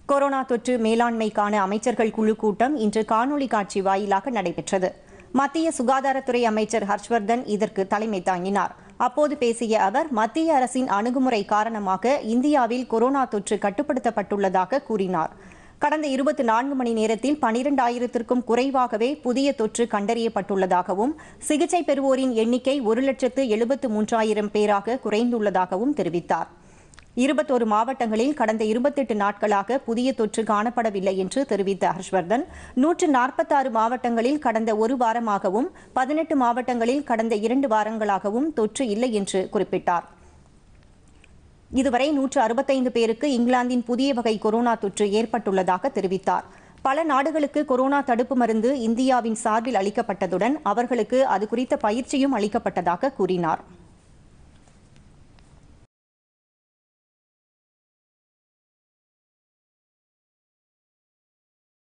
corona தொற்று மேலாண்மைக்கான அமைச்சர்கள் குழு கூட்டம் இன்று காணொலி காட்சி வாயிலாக நடைபெற்றது மத்திய சுகாதாரத்துறை அமைச்சர் ஹர்ஷ்வர்தன் இதற்கு தலைமை தாங்கினார் அப்போது பேசிய அவர் மத்திய அரசின் அணுகுமுறை காரணமாக இந்தியாவில் கொரோனா தொற்று கட்டுப்படுத்தப்பட்டுள்ளதாக கூறினார் கடந்த இருபத்தி நான்கு மணி நேரத்தில் பனிரெண்டாயிரத்திற்கும் குறைவாகவே புதிய தொற்று கண்டறியப்பட்டுள்ளதாகவும் சிகிச்சை பெறுவோரின் எண்ணிக்கை ஒரு லட்சத்து எழுபத்து மூன்றாயிரம் பேராக குறைந்துள்ளதாகவும் தெரிவித்தார் இருபத்தோரு மாவட்டங்களில் கடந்த இருபத்தெட்டு நாட்களாக புதிய தொற்று காணப்படவில்லை என்று தெரிவித்த ஹர்ஷ்வர்தன் நூற்று நாற்பத்தாறு மாவட்டங்களில் கடந்த ஒரு வாரமாகவும் பதினெட்டு மாவட்டங்களில் கடந்த இரண்டு வாரங்களாகவும் தொற்று இல்லை என்று குறிப்பிட்டார் இதுவரை நூற்று அறுபத்தைந்து பேருக்கு இங்கிலாந்தின் புதிய வகை கொரோனா தொற்று ஏற்பட்டுள்ளதாக தெரிவித்தார் பல நாடுகளுக்கு கொரோனா தடுப்பு மருந்து இந்தியாவின் சார்பில் அளிக்கப்பட்டதுடன் அவர்களுக்கு அது குறித்த பயிற்சியும் அளிக்கப்பட்டதாக கூறினார்